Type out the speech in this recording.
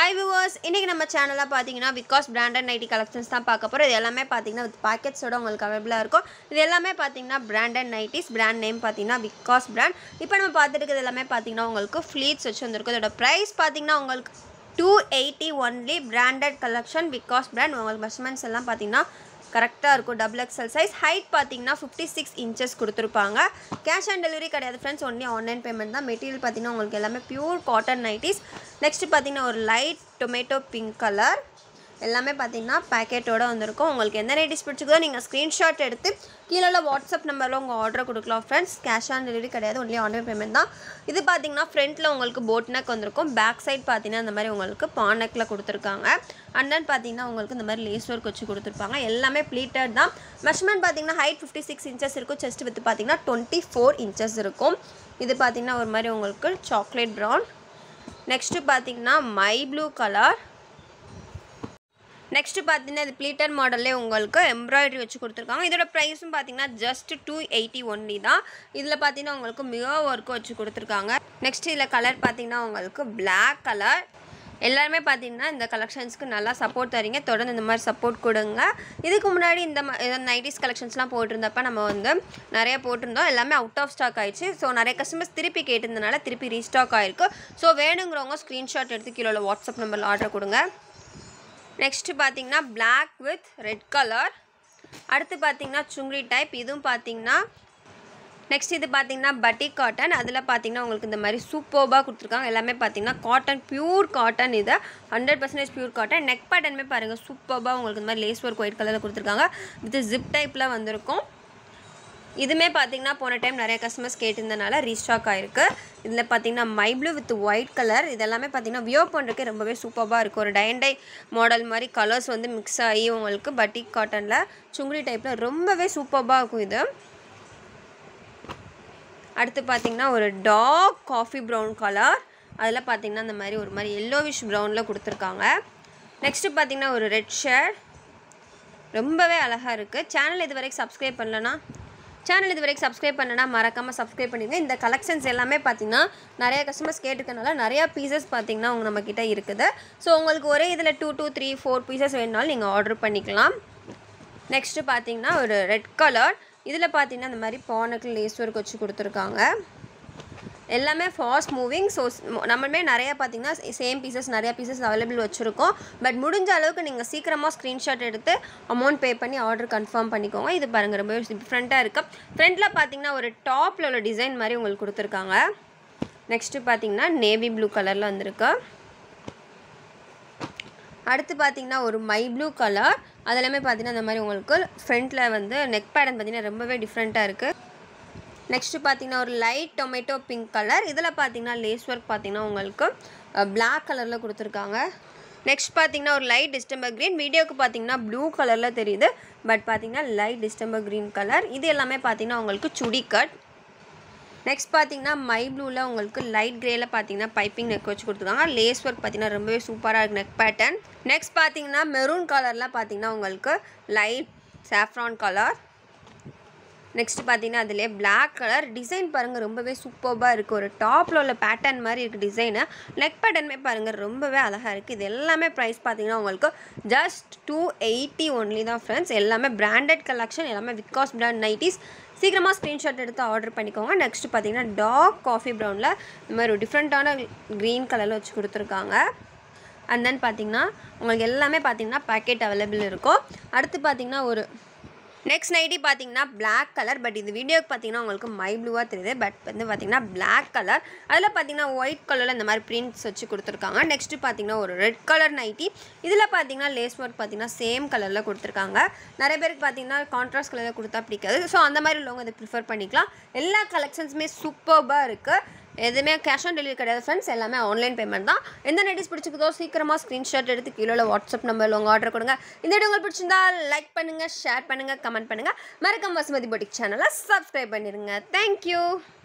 hi viewers இன்றைக்கி நம்ம சேனலில் பார்த்தீங்கன்னா பிகாஸ் பிராண்டட் நைட்டி கலெக்ஷன்ஸ் தான் பார்க்க போகிறோம் இது எல்லாமே பார்த்தீங்கன்னா வித் பாக்கெட்ஸோட உங்களுக்கு அவைலபிளாக இருக்கும் இது எல்லாமே பார்த்தீங்கன்னா பிராண்டட் நைட்டிஸ் பிராண்ட் நேம் பார்த்தீங்கன்னா விகாஸ் பிராண்ட் இப்போ நம்ம பார்த்துட்டு இருக்கிறது எல்லாமே பார்த்தீங்கன்னா உங்களுக்கு ஃப்ளீட்ஸ் வச்சு வந்திருக்கும் இதோட ப்ரைஸ் பார்த்தீங்கன்னா உங்களுக்கு two eighty only branded collection because brand உங்களுக்கு மெஷர்மெண்ட்ஸ் எல்லாம் பார்த்தீங்கன்னா கரெக்டாக இருக்கும் டபுள் எக்ஸல் சைஸ் ஹைட் பார்த்தீங்கன்னா ஃபிஃப்டி சிக்ஸ் இன்ச்சஸ் கொடுத்துருப்பாங்க கேஷ் ஆன் டெலிவரி கிடையாது ஃப்ரெண்ட்ஸ் ஒன்லி ஆன்லைன் பேமெண்ட் தான் மெட்டீரியல் பார்த்தீங்கன்னா உங்களுக்கு எல்லாமே பியூர் காட்டன் நைட்டிஸ் நெக்ஸ்ட் பார்த்தீங்கன்னா ஒரு லைட் டொமேட்டோ பிங்க் கலர் எல்லாமே பார்த்தீங்கன்னா பேக்கெட்டோட வந்திருக்கும் உங்களுக்கு எந்த நைட்டிஸ் பிடிச்சிருக்கோ நீங்கள் ஸ்க்ரீன்ஷாட் எடுத்து கீழே உள்ள வாட்ஸ்அப் நம்பரில் உங்கள் ஆர்டர் கொடுக்கலாம் ஃப்ரெண்ட்ஸ் கேஷ் ஆன் டெலிவரி கிடையாது ஒன்லி ஆன்லைன் பேமெண்ட் தான் இது பார்த்தீங்கன்னா ஃப்ரண்ட்டில் உங்களுக்கு போட் நெக் வந்திருக்கும் பேக் சைட் பார்த்தீங்கன்னா இந்த மாதிரி உங்களுக்கு பான் நெக்கில் கொடுத்துருக்காங்க அண்ட் தென் பார்த்தீங்கன்னா உங்களுக்கு இந்த மாதிரி லேஸ் ஒர்க் வச்சு கொடுத்துருப்பாங்க எல்லாமே ப்ளீட்டட் தான் மெஷர்மெண்ட் பார்த்தீங்கன்னா ஹைட் ஃபிஃப்டி சிக்ஸ் இன்ச்சஸ் இருக்கும் செஸ்ட் வித் பார்த்தீங்கன்னா டுவெண்ட்டி ஃபோர் இன்ச்சஸ் இருக்கும் இது பார்த்தீங்கன்னா ஒரு மாதிரி உங்களுக்கு சாக்லேட் ப்ரௌன் நெக்ஸ்ட்டு பார்த்தீங்கன்னா மை ப்ளூ கலர் நெக்ஸ்ட்டு பார்த்தீங்கன்னா இது ப்ளீட்டர் மாடல்லே உங்களுக்கு எம்ப்ராய்டரி வச்சு கொடுத்துருக்காங்க இதோட ப்ரைஸும் பார்த்தீங்கன்னா ஜஸ்ட் டூ எயிட்டி ஒன்லி தான் இதில் பார்த்தீங்கன்னா உங்களுக்கு மிக ஒர்க்கு வச்சு கொடுத்துருக்காங்க நெக்ஸ்ட் இதில் கலர் பார்த்தீங்கன்னா உங்களுக்கு பிளாக் கலர் எல்லாருமே பார்த்தீங்கன்னா இந்த கலெக்ஷன்ஸ்க்கு நல்லா சப்போர்ட் தரீங்க தொடர்ந்து இந்த மாதிரி சப்போர்ட் கொடுங்க இதுக்கு முன்னாடி இந்த நைட்டிஸ் கலெக்ஷன்ஸ்லாம் போட்டிருந்தப்ப நம்ம வந்து நிறைய போட்டிருந்தோம் எல்லாமே அவுட் ஆஃப் ஸ்டாக் ஆயிடுச்சு ஸோ நிறைய கஸ்டமர்ஸ் திருப்பி கேட்டிருந்தனால திருப்பி ரீஸ்டாக் ஆயிருக்கு ஸோ வேணுங்கிறவங்க ஸ்க்ரீன்ஷாட் எடுத்து கீழே உள்ள வாட்ஸ்அப் நம்பரில் ஆர்டர் கொடுங்க நெக்ஸ்ட்டு பார்த்தீங்கன்னா Black வித் ரெட் கலர் அடுத்து பார்த்தீங்கன்னா சுங்ரி டைப் இதுவும் பார்த்தீங்கன்னா நெக்ஸ்ட் இது பார்த்தீங்கன்னா பட்டிக் காட்டன் அதில் பார்த்தீங்கன்னா உங்களுக்கு இந்த மாதிரி சூப்பர்பாக கொடுத்துருக்காங்க எல்லாமே பார்த்தீங்கன்னா காட்டன் பியூர் காட்டன் இது hundred percentage pure cotton neck பேட்டர்னுமே பாருங்கள் சூப்பர்பாக உங்களுக்கு இந்த மாதிரி லேஸ் ஒர்க் ஒயிட் கலரில் கொடுத்துருக்காங்க வித் ஜிப் டைப்பில் வந்திருக்கும் இதுவுமே பார்த்தீங்கன்னா போன டைம் நிறைய கஸ்டமர்ஸ் கேட்டிருந்தனால ரீஸ்டாக் ஆயிருக்கு இதில் பார்த்தீங்கன்னா மை ப்ளூ வித் ஒயிட் கலர் இதெல்லாமே பார்த்தீங்கன்னா வியோ பண்ணுறதுக்கே ரொம்பவே சூப்பராக இருக்கும் ஒரு டயண்டை மாடல் மாதிரி கலர்ஸ் வந்து மிக்ஸ் ஆகி உங்களுக்கு பட்டிக் காட்டனில் சுங்குடி டைப்பில் ரொம்பவே சூப்பராக இருக்கும் இது அடுத்து பார்த்தீங்கன்னா ஒரு டார்க் காஃபி ப்ரௌன் கலர் அதில் பார்த்தீங்கன்னா இந்த மாதிரி ஒரு மாதிரி எல்லோவிஷ் ப்ரௌனில் கொடுத்துருக்காங்க நெக்ஸ்ட்டு பார்த்தீங்கன்னா ஒரு ரெட் ஷேட் ரொம்பவே அழகாக இருக்குது சேனல் இது வரைக்கும் சப்ஸ்கிரைப் பண்ணலனா சேனல் இது வரைக்கும் சப்ஸ்கிரைப் பண்ணனா மறக்காமல் சப்ஸ்கிரைப் பண்ணிடுங்க இந்த கலெக்ஷன்ஸ் எல்லாமே பார்த்தீங்கன்னா நிறைய கஸ்டமர்ஸ் கேட்டுக்கனால நிறையா பீசஸ் பார்த்தீங்கன்னா உங்க நம்மக்கிட்ட இருக்குது ஸோ உங்களுக்கு ஒரே இதில் two two three four pieces வேணுனாலும் நீங்கள் ஆர்டர் பண்ணிக்கலாம் நெக்ஸ்ட்டு பார்த்தீங்கன்னா ஒரு ரெட் கலர் இதில் பார்த்தீங்கன்னா இந்த மாதிரி பானுக்கு லேஸ் ஒர்க் வச்சு கொடுத்துருக்காங்க எல்லாமே ஃபாஸ்ட் மூவிங் ஸோ நம்மளுமே நிறையா பார்த்தீங்கன்னா சேம் பீசஸ் நிறையா பீசஸ் அவைலபிள் வச்சுருக்கோம் பட் முடிஞ்ச அளவுக்கு நீங்கள் சீக்கிரமாக ஸ்க்ரீன்ஷாட் எடுத்து அமௌண்ட் பே பண்ணி ஆர்டர் கன்ஃபார்ம் பண்ணிக்கோங்க இது பாருங்கள் ரொம்ப டிஃப்ரெண்ட்டாக இருக்குது ஃப்ரண்ட்டில் பார்த்தீங்கன்னா ஒரு டாப்பில் உள்ள டிசைன் மாதிரி உங்களுக்கு கொடுத்துருக்காங்க நெக்ஸ்ட்டு பார்த்தீங்கன்னா நேவி ப்ளூ கலரில் வந்திருக்கு அடுத்து பார்த்தீங்கன்னா ஒரு மை ப்ளூ கலர் அதெல்லாமே பார்த்தீங்கன்னா இந்த மாதிரி உங்களுக்கு ஃப்ரண்ட்டில் வந்து நெக் பேட்டர்ன் பார்த்தீங்கன்னா ரொம்பவே டிஃப்ரெண்ட்டாக இருக்குது நெக்ஸ்ட்டு பார்த்தீங்கன்னா ஒரு லைட் டொமேட்டோ பிங்க் கலர் இதில் பார்த்தீங்கன்னா லேஸ் ஒர்க் பார்த்தீங்கன்னா உங்களுக்கு பிளாக் கலரில் கொடுத்துருக்காங்க நெக்ஸ்ட் பார்த்தீங்கன்னா ஒரு லைட் டிஸ்டம்பர் க்ரீன் வீடியோக்கு பார்த்தீங்கன்னா ப்ளூ கலரில் தெரியுது பட் பார்த்தீங்கன்னா லைட் டிஸ்டம்பர் க்ரீன் கலர் இது எல்லாமே பார்த்தீங்கன்னா உங்களுக்கு சுடி கட் நெக்ஸ்ட் பார்த்தீங்கன்னா மை ப்ளூவில் உங்களுக்கு லைட் கிரேல பார்த்தீங்கன்னா பைப்பிங் நெக் வச்சு கொடுத்துருக்காங்க லேஸ் ஒர்க் பார்த்தீங்கன்னா ரொம்பவே சூப்பராக இருக்குது நெக் பேட்டர்ன் நெக்ஸ்ட் பார்த்தீங்கன்னா மெரூன் கலரில் பார்த்தீங்கன்னா உங்களுக்கு லைட் சாஃப்ரான் கலர் நெக்ஸ்ட் பார்த்தீங்கன்னா அதிலே பிளாக் கலர் டிசைன் பாருங்கள் ரொம்பவே சூப்பராக இருக்குது ஒரு டாப்பில் உள்ள பேட்டர்ன் மாதிரி இருக்குது டிசைனு நெக் பேட்டர்னுமே பாருங்கள் ரொம்பவே அழகாக இருக்குது இது எல்லாமே ப்ரைஸ் பார்த்தீங்கன்னா உங்களுக்கு ஜஸ்ட் டூ எயிட்டி ஒன்லி தான் ஃப்ரெண்ட்ஸ் எல்லாமே பிராண்டட் கலெக்ஷன் எல்லாமே வித்காஸ் பிராண்ட் நைட்டிஸ் சீக்கிரமாக ஸ்க்ரீன்ஷாட் எடுத்து ஆர்டர் பண்ணிக்கோங்க நெக்ஸ்ட் பார்த்தீங்கன்னா டார்க் காஃபி ப்ரௌனில் இந்த மாதிரி ஒரு டிஃப்ரெண்ட்டான க்ரீன் கலரில் வச்சு கொடுத்துருக்காங்க அண்ட் தென் பார்த்தீங்கன்னா உங்களுக்கு எல்லாமே பார்த்தீங்கன்னா பேக்கெட் அவைலபிள் இருக்கும் அடுத்து பார்த்தீங்கன்னா ஒரு நெக்ஸ்ட் நைட்டி பார்த்தீங்கன்னா பிளாக் கலர் பட் இது வீடியோக்கு பார்த்தீங்கன்னா உங்களுக்கு மை ப்ளூவாக தெரியுது பட் வந்து பார்த்தீங்கன்னா பிளாக் கலர் அதில் பார்த்தீங்கன்னா ஒயிட் கலரில் இந்த மாதிரி பிரிண்ட்ஸ் வச்சு கொடுத்துருக்காங்க நெக்ஸ்ட்டு பார்த்தீங்கன்னா ஒரு ரெட் கலர் நைட்டி இதில் பார்த்தீங்கன்னா லேஸ் ஒர்க் பார்த்தீங்கன்னா சேம் கலரில் கொடுத்துருக்காங்க நிறைய பேருக்கு பார்த்தீங்கன்னா கான்ட்ராஸ்ட் கலரில் கொடுத்தா பிடிக்காது ஸோ அந்த மாதிரி உள்ளவங்க இதை ப்ரிஃபர் பண்ணிக்கலாம் எல்லா கலெக்ஷன்ஸுமே சூப்பர்பாக இருக்குது எதுவுமே கேஷ் ஆன் டெலிவரி கிடையாது ஃப்ரெண்ட்ஸ் எல்லாமே ஆன்லைன் பேமெண்ட் தான் எந்த நைட்டிஸ் பிடிச்சிருக்கோ சீக்கிரமாக ஸ்க்ரீன்ஷாட் எடுத்து கீழே உள்ள வாட்ஸ்அப் நம்பரில் உங்கள் ஆர்டர் கொடுங்க இந்த வீடியோ உங்களுக்கு பிடிச்சிருந்தா லைக் பண்ணுங்கள் ஷேர் பண்ணுங்கள் கமெண்ட் பண்ணுங்கள் மறக்காம வசுமதி பொட்டிக் சேனலை சப்ஸ்கிரைப் பண்ணிடுங்க தேங்க்யூ